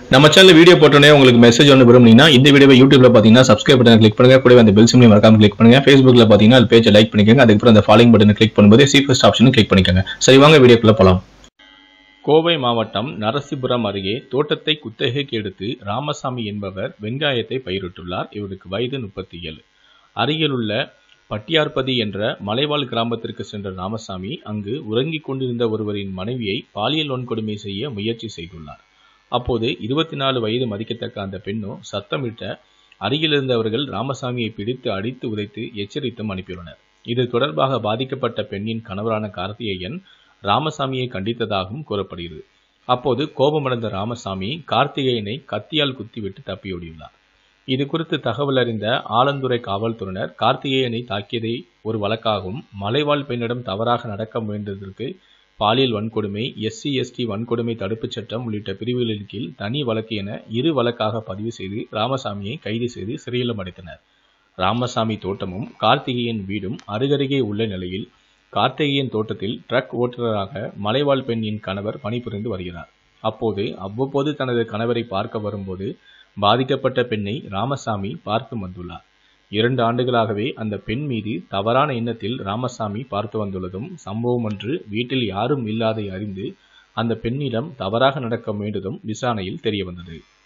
நம்ம channel video போட்டோன்னே உங்களுக்கு மெசேஜ் ஒன்று விரும்புனீங்கன்னா இந்த வீடியோவை யூடியூப்ல பார்த்தீங்கன்னா சப்ஸ்கிரைப் பட்டன் கிளிக் பண்ணுங்க கூடவே அந்த பெல் சிம்லையும் மறக்காம கிளிக் பண்ணுங்க ஃபேஸ்புக்ல பார்த்தீங்கன்னா அது பேஜை லைக் பண்ணிக்கோங்க அதுக்கப்புறம் அந்த ஃபாலோயிங் பட்டனை கிளிக் பண்ணும்போது சி ஃபர்ஸ்ட் ஆப்ஷனும் கிளிக் பண்ணிக்கோங்க சரி வாங்க வீடியோக்குள்ள போலாம் கோவை மாவட்டம் நரசிபுரம் அருகே தோட்டத்தை குத்தகைக்கு எடுத்து ராமசாமி என்பவர் வெங்காயத்தை பயிரிட்டுள்ளார் இவருக்கு வயது முப்பத்தி ஏழு அருகிலுள்ள பட்டியார்பதி என்ற மலைவாழ் கிராமத்திற்கு சென்ற ராமசாமி அங்கு உறங்கிக் கொண்டிருந்த ஒருவரின் மனைவியை பாலியல் வன்கொடுமை செய்ய முயற்சி செய்துள்ளார் அப்போது இருபத்தி நாலு வயது மதிக்கத்தக்க அந்த பெண்ணோ சத்தமிட்ட அருகில் இருந்தவர்கள் ராமசாமியை பிடித்து அடித்து உதைத்து எச்சரித்தும் அனுப்பியுள்ளனர் இது தொடர்பாக பாதிக்கப்பட்ட பெண்ணின் கணவரான கார்த்திகேயன் ராமசாமியை கண்டித்ததாகவும் கூறப்படுகிறது அப்போது கோபமடைந்த ராமசாமி கார்த்திகேயனை கத்தியால் குத்திவிட்டு தப்பியோடியுள்ளார் இது குறித்து தகவல் அறிந்த ஆலந்துறை காவல்துறையினர் கார்த்திகேயனை தாக்கியதை ஒரு வழக்காகவும் மலைவாழ் பெண்ணிடம் தவறாக நடக்க முயன்றதற்கு பாலியல் வன்கொடுமை எஸ்சி எஸ்டி வன்கொடுமை தடுப்புச் சட்டம் உள்ளிட்ட பிரிவுகளின் கீழ் தனி வழக்கு என இரு வழக்காக பதிவு செய்து ராமசாமியை கைது செய்து சிறையிலும் அடைத்தனர் ராமசாமி தோட்டமும் கார்த்திகேயன் வீடும் அருகருகே உள்ள நிலையில் கார்த்திகேயன் தோட்டத்தில் ட்ரக் ஓட்டுநராக மலைவாழ் பெண்ணின் கணவர் பணிபுரிந்து வருகிறார் அப்போது அவ்வப்போது தனது கணவரை பார்க்க வரும்போது பாதிக்கப்பட்ட பெண்ணை ராமசாமி பார்த்து வந்துள்ளார் இரண்டு ஆண்டுகளாகவே அந்த பெண் மீது தவறான எண்ணத்தில் ராமசாமி பார்த்து வந்துள்ளதும் சம்பவம் ஒன்று வீட்டில் யாரும் இல்லாதை அறிந்து அந்த பெண்ணிடம் தவறாக நடக்க முயன்றதும் விசாரணையில் தெரியவந்தது